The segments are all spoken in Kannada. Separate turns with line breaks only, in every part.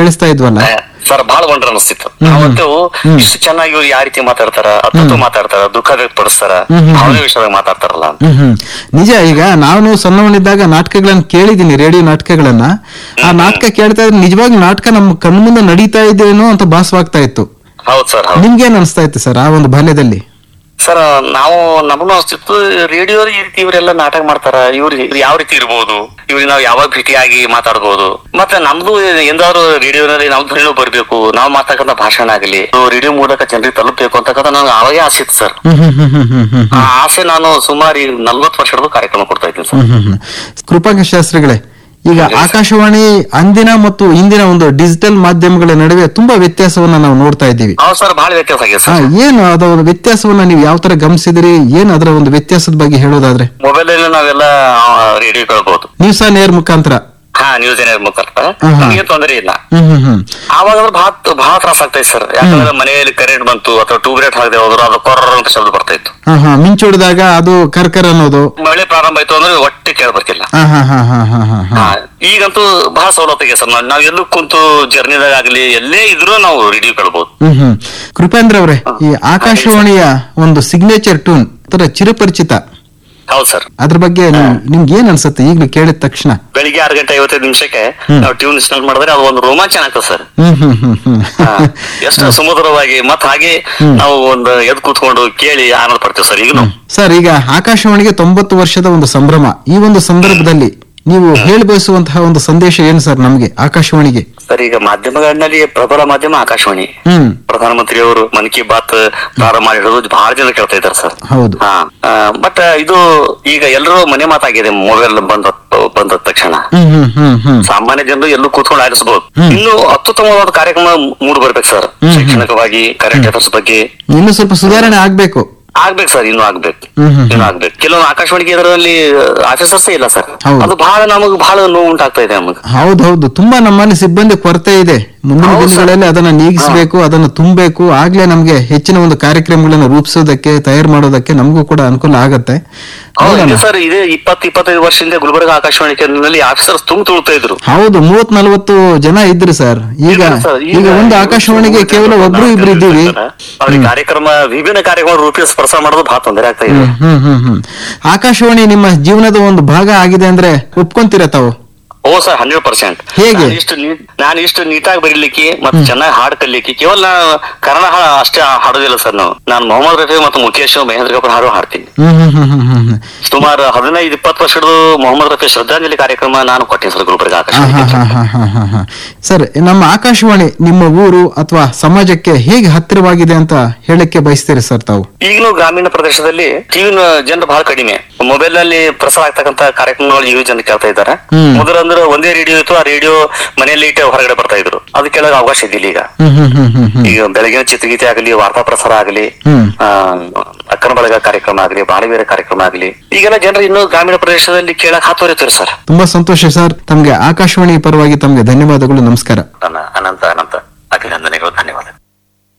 ಕೇಳಿಸ್ತಾ ಇದ್ವಲ್ಲ
ಸರ್ ಬಹಳ ವಂಡ್ರ ಅನಿಸ್ತಿತ್ತು ಅವತ್ತು ಇಷ್ಟು ಚೆನ್ನಾಗಿ ಇವ್ರು ಯಾವ ರೀತಿ ಮಾತಾಡ್ತಾರ ಅದ್ಭುತ ಮಾತಾಡ್ತಾರ ದುಃಖ ವ್ಯಕ್ತಪಡಿಸ್ತಾರ ಭಾವನೆ ವಿಷಯದಾಗ ಮಾತಾಡ್ತಾರಲ್ಲ ಅಂತ.
ಹ್ಮ್ ಹ್ಮ್ ನಿಜ ಈಗ ನಾನು ಸಣ್ಣವನಿದ್ದಾಗ ನಾಟಕಗಳನ್ನ ಕೇಳಿದೀನಿ ರೇಡಿಯೋ ನಾಟಕಗಳನ್ನ ಆ ನಾಟಕ ಕೇಳ್ತಾ ಇದ್ರೆ ನಿಜವಾಗಿ ನಾಟಕ ನಮ್ಮ ಕಣ್ಮುಂದೆ ನಡೀತಾ ಇದೇನೋ ಅಂತ ಭಾಸವಾಗ್ತಾ ಇತ್ತು
ಹೌದ್ ಸರ್ ಹೌದು
ನಿಮ್ಗೇನ್ ಅನಿಸ್ತಾ ಇತ್ತು ಸರ್ ಆ ಒಂದು ಬಾಲ್ಯದಲ್ಲಿ
ಸರ್ ನಾವು ನಮಗೂ ಅನಿಸ್ತಿತ್ತು ರೇಡಿಯೋ ಈ ರೀತಿ ಇವರೆಲ್ಲ ನಾಟಕ ಮಾಡ್ತಾರ ಇವ್ರು ಇವ್ರು ಯಾವ ರೀತಿ ಇರ್ಬೋದು ಇವ್ರಿಗೆ ನಾವು ಯಾವಾಗ ಭೇಟಿಯಾಗಿ ಮಾತಾಡ್ಬೋದು ಮತ್ತೆ ನಮ್ದು ಎಂದಾದ್ರು ರೇಡಿಯೋನಲ್ಲಿ ನಾವು ಧ್ವನಿನೂ ಬರ್ಬೇಕು ನಾವು ಮಾತಾಡಂತ ಭಾಷಣ ಆಗಲಿ ರೇಡಿಯೋ ಮೂಲಕ ಜನರಿಗೆ ತಲುಪಬೇಕು ಅಂತಕ್ಕಂಥ ನನಗೆ ಅವಾಗೇ ಆಸೆ ಇತ್ತು ಸರ್
ಹ್ಮ್ ಹ್ಮ್ ಹ್ಮ್ ಹ್ಮ್ ಹ್ಮ್ ಹ್ಮ್
ಆ ಆಸೆ ನಾನು ಸುಮಾರು ನಲ್ವತ್ತು ವರ್ಷದ ಕಾರ್ಯಕ್ರಮ ಕೊಡ್ತಾ ಇದ್ದೀನಿ ಸರ್
ಹ್ಮ್ ಹ್ಮ್ ಹ್ಮ್. ಕೃಪಾಂಕ ಶಾಸ್ತ್ರಿಗಳೇ ಈಗ ಆಕಾಶವಾಣಿ ಅಂದಿನ ಮತ್ತು ಇಂದಿನ ಒಂದು ಡಿಜಿಟಲ್ ಮಾಧ್ಯಮಗಳ ನಡುವೆ ತುಂಬಾ ವ್ಯತ್ಯಾಸವನ್ನ ನಾವು ನೋಡ್ತಾ ಇದ್ದೀವಿ
ಹೌದು ಸರ್ ಬಹಳ ವ್ಯತ್ಯಾಸ ಆಗಿದೆ
ಆ,
ಸರ್
ಏನು ಅದರ ಒಂದು ವ್ಯತ್ಯಾಸವನ್ನ ನೀವು ಯಾವ ತರ ಗಮನಿಸಿದಿರಿ ಏನ್ ಅದರ ಒಂದು ವ್ಯತ್ಯಾಸದ ಬಗ್ಗೆ ಹೇಳೋದಾದ್ರೆ
ಮೊಬೈಲ್ ಅಲ್ಲಿ ನಾವೆಲ್ಲ ರೇಡಿಯೋ ಕೇಳ್ಬೋದು
ನೀವು ಸಹ ನೇರ ಮುಖಾಂತರ
ಹಾ ನ್ಯೂಸ್ ಏನಾದ್ರು ಮುಖಾಂತರ
ಹ್ಮ್ ಹ್ಮ್.
ನಮಗೆ ತೊಂದರೆ ಇಲ್ಲ
ಹ್ಮ್ ಹ್ಮ್ ಹ್ಮ್
ಆವಾಗ ಅಂದ್ರೆ ಬಹಳ ಬಹಳ ತ್ರಾಸ ಆಗ್ತಾ ಇತ್ತು ಸರ್ ಯಾಕಂದ್ರೆ ಮನೆಯಲ್ಲಿ ಕರೆಂಟ್ ಬಂತು ಅಥವಾ ಟ್ಯೂಬ್ ಲೈಟ್ ಹಾಕದೆ ಹೋದ್ರು ಅದು ಕೊರ್ರ ಅಂತ ಶಬ್ದ ಬರ್ತಾ ಇತ್ತು
ಹಾ ಹಾ ಮಿಂಚೊಡಿದಾಗ ಅದು ಕರ್ಕರ್ ಅನ್ನೋದು
ಮಳೆ ಪ್ರಾರಂಭ ಆಯ್ತು ಅಂದ್ರೆ ಒಟ್ಟೆ ಕೇಳ ಬರ್ತಿಲ್ಲ
ಹಾ ಹಾ ಹಾ ಹಾ ಹಾ ಹಾ ಹಾ
ಹಾ, ಈಗಂತೂ ಬಹಳ ಸವಲತ್ತಿಗೆ ಸರ್ ನಾವ್- ನಾವ್ ಎಲ್ಲೂ ಕುಂತು ಜರ್ನಿದಾಗ ಆಗ್ಲಿ ಎಲ್ಲೇ ಇದ್ರೂ ನಾವು ರೇಡಿಯೋ ಕೇಳ್ಬೋದು
ಹ್ಮ್ ಹ್ಮ್ ಕೃಪೇಂದ್ರ ಅವರೇ ಈ ಆಕಾಶವಾಣಿಯ ಒಂದು ಸಿಗ್ನೇಚರ್ ಟ್ಯೂನ್ ತರ ಚಿರಪರಿಚಿತ
ಹೌದು ಸರ್
ಅದ್ರ ಬಗ್ಗೆ ನಿಮ್- ನಿಮ್ಗೆ ಏನ್ ಅನ್ಸುತ್ತೆ ಈಗಲೂ ಕೇಳಿದ ತಕ್ಷಣ
ಬೆಳಿಗ್ಗೆ ಆರು ಗಂಟೆ ಐವತ್ತೈದು ನಿಮಿಷಕ್ಕೆ ನಾವು ಟ್ಯೂನ್ ಇನ್ಸ್ಟಾಲ್ ಮಾಡಿದ್ರೆ ಅದು ಒಂದು ರೋಮಾಂಚನ ಆಗ್ತದೆ ಸರ್
ಹ್ಮ್ ಹ್ಮ್ ಹ್ಮ್ ಹ್ಮ್
ಹಾ, ಎಷ್ಟು ಸುಮಧುರವಾಗಿ ಮತ್ ಹಾಗೆ ನಾವು ಒಂದು ಎದ್ ಕೂತ್ಕೊಂಡು ಕೇಳಿ ಆನಂದ ಪಡ್ತೇವೆ ಸರ್ ಈಗನು
ಸರ್ ಈಗ ಆಕಾಶವಾಣಿಗೆ ತೊಂಬತ್ತು ವರ್ಷದ ಒಂದು ಸಂಭ್ರಮ ಈ ಒಂದು ಸಂದರ್ಭದಲ್ಲಿ ನೀವು ಹೇಳಿ ಬಯಸುವಂತಹ ಒಂದು ಸಂದೇಶ ಏನು ಸರ್ ನಮ್ಗೆ ಆಕಾಶವಾಣಿಗೆ
ಸರ್ ಈಗ ಮಾಧ್ಯಮಗಳಲ್ಲಿ ಪ್ರಬಲ ಮಾಧ್ಯಮ ಆಕಾಶವಾಣಿ
ಹ್ಮ್
ಪ್ರಧಾನಮಂತ್ರಿ ಅವರು ಮನ್ ಕಿ ಬಾತ್ ಪ್ರಾರಂಭ ಮಾಡಿರೋದು ಬಹಳ ಜನ ಕೇಳ್ತಾ ಇದ್ದಾರೆ ಸರ್
ಹೌದು
ಹಾ ಬಟ್ ಇದು ಈಗ ಎಲ್ಲರೂ ಮನೆ ಮಾತಾಗಿದೆ ಮೊಬೈಲ್ ಬಂದ ಬಂದ ತಕ್ಷಣ
ಹ್ಮ್ ಹ್ಮ್ ಹ್ಮ್ ಹ್ಮ್
ಸಾಮಾನ್ಯ ಜನರು ಎಲ್ಲೂ ಕೂತ್ಕೊಂಡು ಆಲಿಸಬಹುದು ಇನ್ನು ಅತ್ಯುತ್ತಮವಾದ ಕಾರ್ಯಕ್ರಮ ಮೂಡ್ ಬರ್ಬೇಕು ಸರ್ ಶೈಕ್ಷಣಿಕವಾಗಿ ಕರೆಂಟ್ ಅಫೇರ್ಸ್ ಬಗ್ಗೆ
ಇನ್ನು ಸ್ವಲ್ಪ ಸುಧಾರಣೆ ಆಗ್ಬೇಕು
ಆಗ್ಬೇಕು ಸರ್ ಇನ್ನು ಆಗ್ಬೇಕು
ಹ್ಮ್ ಹ್ಮ್
ಇನ್ನು ಆಗ್ಬೇಕು ಕೆಲವೊಂದು ಆಕಾಶವಾಣಿ ಕೇಂದ್ರದಲ್ಲಿ ಆಫೀಸರ್ಸ್ ಇಲ್ಲ ಸರ್
ಹೌದು.
ಅದು ಬಹಳ ನಮಗ್ ಬಹಳ ನೋವು ಉಂಟಾಗ್ತಾ ಇದೆ ನಮಗ್
ಹೌದೌದು ತುಂಬಾ ನಮ್ಮಲ್ಲಿ ಸಿಬ್ಬಂದಿ ಕೊರತೆ ಇದೆ ಮುಂದಿನ
ಹೌದು ಸರ್.
ದಿನಗಳಲ್ಲಿ ಅದನ್ನ ನೀಗಿಸಬೇಕು ಅದನ್ನ ತುಂಬಬೇಕು ಆಗ್ಲೇ ನಮ್ಗೆ ಹೆಚ್ಚಿನ ಒಂದು ಕಾರ್ಯಕ್ರಮಗಳನ್ನ ರೂಪಿಸೋದಕ್ಕೆ ತಯಾರು ಮಾಡೋದಕ್ಕೆ ನಮಗೂ ಕೂಡ ಅನುಕೂಲ ಆಗತ್ತೆ
ಹೌದು
ನೋಡೋಣ.
ಸರ್ ಇದೇ ಇಪ್ಪತ್ ಇಪ್ಪತ್ತೈದು ವರ್ಷದಿಂದ ಗುಲ್ಬರ್ಗ ಆಕಾಶವಾಣಿ ಕೇಂದ್ರದಲ್ಲಿ ಆಫೀಸರ್ಸ್ ತುಂಬ ತುಳುತ್ತಾ ಇದ್ರು
ಹೌದು ಮೂವತ್ ನಲ್ವತ್ತು ಜನ ಇದ್ರು ಸರ್ ಈಗ
ಇದ್ರು sir.
ಈಗ ಒಂದು ಆಕಾಶವಾಣಿಗೆ ಕೇವಲ ಒಬ್ರು ಇಬ್ರು ಇದ್ದೀವಿ
ಅವ್ರಿಗೆ ಕಾರ್ಯಕ್ರಮ ವಿಭಿನ್ನ ಕಾರ್ಯಕ್ರಮ ರೂಪಿಸಿ ಪ್ರಸಾರ ಮಾಡೋದು ಬಹಳ ತೊಂದರೆ ಆಗ್ತಾ ಇದೆ
ಹ್ಮ್ ಹ್ಮ್ ಹ್ಮ್ ಆಕಾಶವಾಣಿ ನಿಮ್ಮ ಜೀವನದ ಒಂದು ಭಾಗ ಆಗಿದೆ ಅಂದ್ರೆ ಒಪ್ಕೊಂತೀರ ತಾವು
ಓ ಸರ್ ಹಂಡ್ರೆಡ್ ಪರ್ಸೆಂಟ್
ಹೇಗೆ?
ಇಷ್ಟು ನೀ- ನಾನು ಇಷ್ಟು ನೀಟಾಗಿ ಬರೀಲಿಕ್ಕೆ ಮತ್ತೆ ಚೆನ್ನಾಗಿ ಹಾಡು ಕಲಿಲಿಕ್ಕೆ ಕೇವಲ ನಾನು ಕನ್ನಡ ಹಾಡು ಅಷ್ಟೇ ಹಾಡೋದಿಲ್ಲ ಸರ್ ನಾವು ನಾನು ಮೊಹಮ್ಮದ್ ರಫಿ ಮತ್ತು ಮುಖೇಶ್ ಮಹೇಂದ್ರ ಕಪೂರ್ ಹಾಡು ಹಾಡ್ತೀನಿ
ಹ್ಮ್ ಹ್ಮ್ ಹ್ಮ್ ಹ್ಮ್ ಹ್ಮ್ ಹ್ಮ್
ಸುಮಾರು ಹದಿನೈದು ಇಪ್ಪತ್ತು ವರ್ಷದ ಮೊಹಮ್ಮದ್ ರಫಿ ಶ್ರದ್ಧಾಂಜಲಿ ಕಾರ್ಯಕ್ರಮ ನಾನು ಕೊಟ್ಟೆ ಸರ್ ಗುಲ್ಬರ್ಗ
ಹಾ,
ಆಕಾಶವಾಣಿ
ಹಾ, ಹಾ, ಹಾ, ಹಾ, ಹಾ, ಹಾ. ಸರ್ ನಮ್ಮ ಆಕಾಶವಾಣಿ ನಿಮ್ಮ ಊರು ಅಥವಾ ಸಮಾಜಕ್ಕೆ ಹೇಗೆ ಹತ್ತಿರವಾಗಿದೆ ಅಂತ ಹೇಳಕ್ಕೆ ಬಯಸ್ತೀರಿ ಸರ್ ತಾವು
ಈಗಲೂ ಗ್ರಾಮೀಣ ಪ್ರದೇಶದಲ್ಲಿ ಟಿವಿ ಜನರು ಬಹಳ ಕಡಿಮೆ ಮೊಬೈಲ್ ನಲ್ಲಿ ಪ್ರಸಾರ ಆಗ್ತಕ್ಕಂತ ಕಾರ್ಯಕ್ರಮಗಳು ಯುವ ಜನ ಕೇಳ್ತಾ ಇದ್ದಾರೆ
ಹ್ಮ್.
ಮೊದಲು ಅಂದ್ರೆ ಒಂದೇ ರೇಡಿಯೋ ಇತ್ತು ಆ ರೇಡಿಯೋ ಮನೆಯಲ್ಲಿ ಇಟ್ಟು ಹೊರಗಡೆ ಬರ್ತಾ ಇದ್ರು ಅದು ಕೇಳೋಕೆ ಅವಕಾಶ ಇದ್ದಿಲ್ಲ ಈಗ
ಹ್ಮ್ ಹ್ಮ್ ಹ್ಮ್ ಹ್ಮ್ ಹ್ಮ್
ಈಗ ಬೆಳಗಿನ ಚಿತ್ರಗೀತೆ ಆಗಲಿ ವಾರ್ತಾ ಪ್ರಸಾರ ಆಗಲಿ
ಹ್ಮ್.
ಆ, ಅಕ್ಕನ ಬಳಗ ಕಾರ್ಯಕ್ರಮ ಆಗಲಿ ಬಾಳವೀರ ಕಾರ್ಯಕ್ರಮ ಆಗಲಿ ಈಗೆಲ್ಲ ಜನರು ಇನ್ನು ಗ್ರಾಮೀಣ ಪ್ರದೇಶದಲ್ಲಿ ಕೇಳಕ್ ಹಾತೊರಿತಾರೆ ಸರ್
ತುಂಬಾ ಸಂತೋಷ ಸರ್ ತಮ್ಗೆ ಆಕಾಶವಾಣಿ ಪರವಾಗಿ ತಮ್ಗೆ ಧನ್ಯವಾದಗಳು ನಮಸ್ಕಾರ
ನನ್ನ ಅನಂತ ಅನಂತ ಅಭಿನಂದನೆಗಳು ಧನ್ಯವಾದ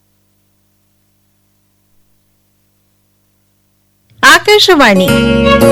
ಆಕಾಶವಾಣಿ